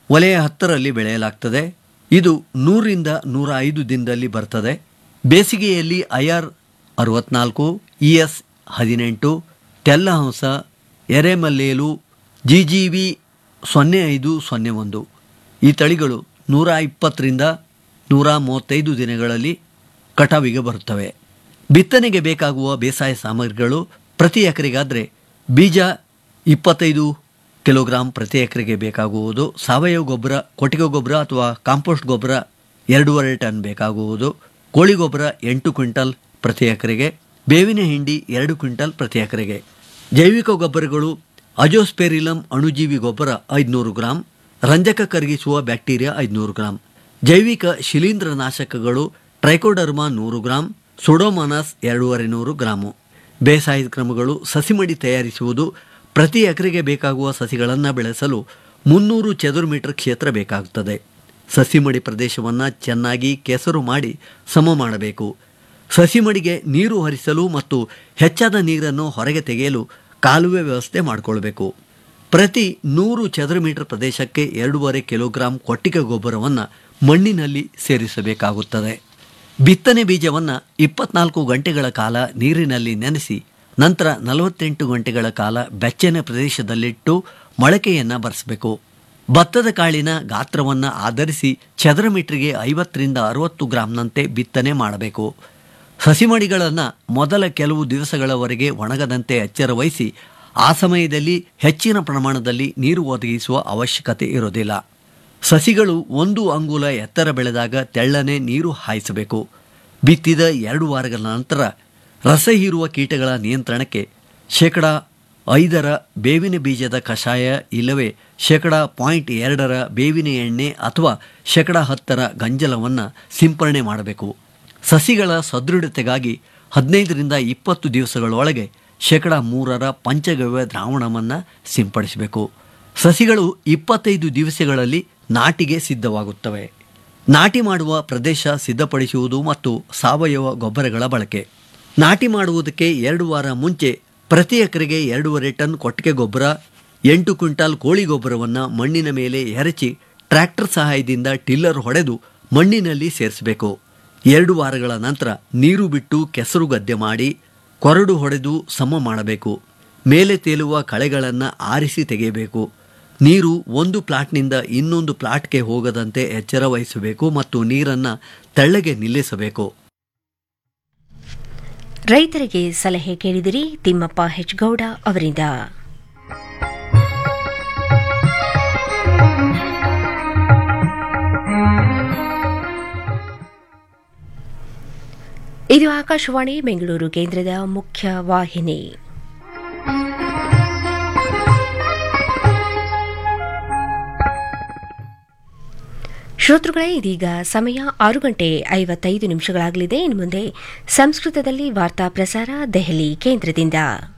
ವಲಯ ಹತ್ತರಲ್ಲಿ ಬೆಳೆಯಲಾಗ್ತದೆ ಇದು ನೂರಿಂದ ನೂರ ಐದು ದಿನದಲ್ಲಿ ಬರ್ತದೆ ಬೇಸಿಗೆಯಲ್ಲಿ ಐಆರ್ ಅರವತ್ನಾಲ್ಕು ಇ ಎಸ್ ಹದಿನೆಂಟು ತೆಲ್ಲಹಂಸ ಎರೆಮಲ್ಲೇಲು ಜಿ ಜಿ ವಿ ಸೊನ್ನೆ ಐದು ಸೊನ್ನೆ ಒಂದು ಈ ತಳಿಗಳು ನೂರ ಇಪ್ಪತ್ತರಿಂದ ನೂರ ಮೂವತ್ತೈದು ದಿನಗಳಲ್ಲಿ ಕಟಾವಿಗೆ ಬರುತ್ತವೆ ಬಿತ್ತನೆಗೆ ಬೇಕಾಗುವ ಬೇಸಾಯ ಸಾಮಗ್ರಿಗಳು ಪ್ರತಿ ಎಕರೆಗಾದರೆ ಬೀಜ ಇಪ್ಪತ್ತೈದು ಕಿಲೋಗ್ರಾಂ ಪ್ರತಿ ಎಕರೆಗೆ ಬೇಕಾಗುವುದು ಸಾವಯವ ಗೊಬ್ಬರ ಕೊಟ್ಟಿಗೆ ಗೊಬ್ಬರ ಅಥವಾ ಕಾಂಪೋಸ್ಟ್ ಗೊಬ್ಬರ ಎರಡೂವರೆ ಟನ್ ಬೇಕಾಗುವುದು ಕೋಳಿ ಗೊಬ್ಬರ ಎಂಟು ಕ್ವಿಂಟಲ್ ಪ್ರತಿ ಎಕರೆಗೆ ಬೇವಿನ ಹಿಂಡಿ ಎರಡು ಕ್ವಿಂಟಲ್ ಪ್ರತಿ ಎಕರೆಗೆ ಜೈವಿಕ ಗೊಬ್ಬರಗಳು ಅಜೋಸ್ಪೆರಿಲಮ್ ಅಣುಜೀವಿ ಗೊಬ್ಬರ ಐದುನೂರು ಗ್ರಾಂ ರಂಜಕ ಕರಗಿಸುವ ಬ್ಯಾಕ್ಟೀರಿಯಾ ಐದುನೂರು ಗ್ರಾಂ ಜೈವಿಕ ಶಿಲೀಂಧ್ರನಾಶಕಗಳು ಟ್ರೈಕೋಡರ್ಮಾ ನೂರು ಗ್ರಾಂ ಸುಡೋಮೋನಾಸ್ ಎರಡೂವರೆ ನೂರು ಗ್ರಾಮು ಬೇಸಾಯದ ಕ್ರಮಗಳು ಸಸಿಮಡಿ ತಯಾರಿಸುವುದು ಪ್ರತಿ ಎಕರೆಗೆ ಬೇಕಾಗುವ ಸಸಿಗಳನ್ನು ಬೆಳೆಸಲು ಮುನ್ನೂರು ಚದುರು ಮೀಟರ್ ಕ್ಷೇತ್ರ ಬೇಕಾಗುತ್ತದೆ ಸಸಿಮಡಿ ಪ್ರದೇಶವನ್ನು ಚೆನ್ನಾಗಿ ಕೆಸರು ಮಾಡಿ ಸಮ ಮಾಡಬೇಕು ಸಸಿಮಡಿಗೆ ನೀರು ಹರಿಸಲು ಮತ್ತು ಹೆಚ್ಚಾದ ನೀರನ್ನು ಹೊರಗೆ ತೆಗೆಯಲು ಕಾಲುವೆ ವ್ಯವಸ್ಥೆ ಮಾಡಿಕೊಳ್ಬೇಕು ಪ್ರತಿ ನೂರು ಚದುರು ಮೀಟರ್ ಪ್ರದೇಶಕ್ಕೆ ಎರಡೂವರೆ ಕಿಲೋಗ್ರಾಂ ಕೊಟ್ಟಿಗೆ ಗೊಬ್ಬರವನ್ನು ಮಣ್ಣಿನಲ್ಲಿ ಸೇರಿಸಬೇಕಾಗುತ್ತದೆ ಬಿತ್ತನೆ ಬೀಜವನ್ನು ಇಪ್ಪತ್ನಾಲ್ಕು ಗಂಟೆಗಳ ಕಾಲ ನೀರಿನಲ್ಲಿ ನೆನೆಸಿ ನಂತರ ನಲವತ್ತೆಂಟು ಗಂಟೆಗಳ ಕಾಲ ಬೆಚ್ಚನೆ ಪ್ರದೇಶದಲ್ಲಿಟ್ಟು ಮೊಳಕೆಯನ್ನು ಬರೆಸಬೇಕು ಭತ್ತದ ಕಾಳಿನ ಗಾತ್ರವನ್ನು ಆಧರಿಸಿ ಚದರ ಮೀಟರ್ಗೆ ಐವತ್ತರಿಂದ ಅರವತ್ತು ಗ್ರಾಂನಂತೆ ಬಿತ್ತನೆ ಮಾಡಬೇಕು ಸಸಿಮಡಿಗಳನ್ನು ಮೊದಲ ಕೆಲವು ದಿವಸಗಳವರೆಗೆ ಒಣಗದಂತೆ ಎಚ್ಚರ ವಹಿಸಿ ಆ ಸಮಯದಲ್ಲಿ ಹೆಚ್ಚಿನ ಪ್ರಮಾಣದಲ್ಲಿ ನೀರು ಒದಗಿಸುವ ಅವಶ್ಯಕತೆ ಇರೋದಿಲ್ಲ ಸಸಿಗಳು ಒಂದು ಅಂಗುಲ ಎತ್ತರ ಬೆಳೆದಾಗ ತೆಳ್ಳನೆ ನೀರು ಹಾಯಿಸಬೇಕು ಬಿತ್ತಿದ ಎರಡು ವಾರಗಳ ನಂತರ ರಸ ಹೀರುವ ಕೀಟಗಳ ನಿಯಂತ್ರಣಕ್ಕೆ ಶೇಕಡ ಐದರ ಬೇವಿನ ಬೀಜದ ಕಷಾಯ ಇಲ್ಲವೇ ಶೇಕಡ ಪಾಯಿಂಟ್ ಎರಡರ ಬೇವಿನ ಎಣ್ಣೆ ಅಥವಾ ಶೇಕಡ ಹತ್ತರ ಗಂಜಲವನ್ನು ಸಿಂಪರಣೆ ಮಾಡಬೇಕು ಸಸಿಗಳ ಸದೃಢತೆಗಾಗಿ ಹದಿನೈದರಿಂದ ಇಪ್ಪತ್ತು ದಿವಸಗಳೊಳಗೆ ಶೇಕಡ ಮೂರರ ಪಂಚಗವ್ಯ ದ್ರಾವಣವನ್ನು ಸಿಂಪಡಿಸಬೇಕು ಸಸಿಗಳು ಇಪ್ಪತ್ತೈದು ದಿವಸಗಳಲ್ಲಿ ನಾಟಿಗೆ ಸಿದ್ಧವಾಗುತ್ತವೆ ನಾಟಿ ಮಾಡುವ ಪ್ರದೇಶ ಸಿದ್ಧಪಡಿಸುವುದು ಮತ್ತು ಸಾವಯವ ಗೊಬ್ಬರಗಳ ಬಳಕೆ ನಾಟಿ ಮಾಡುವುದಕ್ಕೆ ಎರಡು ವಾರ ಮುಂಚೆ ಪ್ರತಿ ಎಕರೆಗೆ ಎರಡೂವರೆ ಟನ್ ಕೊಟ್ಟಿಗೆ ಗೊಬ್ಬರ ಎಂಟು ಕ್ವಿಂಟಾಲ್ ಕೋಳಿ ಗೊಬ್ಬರವನ್ನು ಮಣ್ಣಿನ ಮೇಲೆ ಎರಚಿ ಟ್ರ್ಯಾಕ್ಟರ್ ಸಹಾಯದಿಂದ ಟಿಲ್ಲರ್ ಹೊಡೆದು ಮಣ್ಣಿನಲ್ಲಿ ಸೇರಿಸಬೇಕು ಎರಡು ವಾರಗಳ ನಂತರ ನೀರು ಬಿಟ್ಟು ಕೆಸರು ಗದ್ದೆ ಮಾಡಿ ಕೊರಡು ಹೊಡೆದು ಸಮ ಮಾಡಬೇಕು ಮೇಲೆ ತೇಲುವ ಕಳೆಗಳನ್ನು ಆರಿಸಿ ತೆಗೆಯಬೇಕು ನೀರು ಒಂದು ಪ್ಲಾಟ್ನಿಂದ ಇನ್ನೊಂದು ಪ್ಲಾಟ್ಗೆ ಹೋಗದಂತೆ ಎಚ್ಚರ ವಹಿಸಬೇಕು ಮತ್ತು ನೀರನ್ನು ತೆಳ್ಳಗೆ ನಿಲ್ಲಿಸಬೇಕು ರೈತರಿಗೆ ಸಲಹೆ ಕೇಳಿದಿರಿ ತಿಮ್ಮಪ್ಪ ಹೆಚ್ಗೌಡ ಅವರಿಂದ ಇದು ಆಕಾಶವಾಣಿ ಬೆಂಗಳೂರು ಕೇಂದ್ರದ ಮುಖ್ಯ ವಾಹಿನಿ ಶ್ರೋತೃಗಳೇ ಇದೀಗ ಸಮಯ ಆರು ಗಂಟೆ ಐವತ್ತೈದು ನಿಮಿಷಗಳಾಗಲಿದೆ ಇನ್ನು ಮುಂದೆ ಸಂಸ್ಕೃತದಲ್ಲಿ ವಾರ್ತಾ ಪ್ರಸಾರ ದೆಹಲಿ ಕೇಂದ್ರದಿಂದ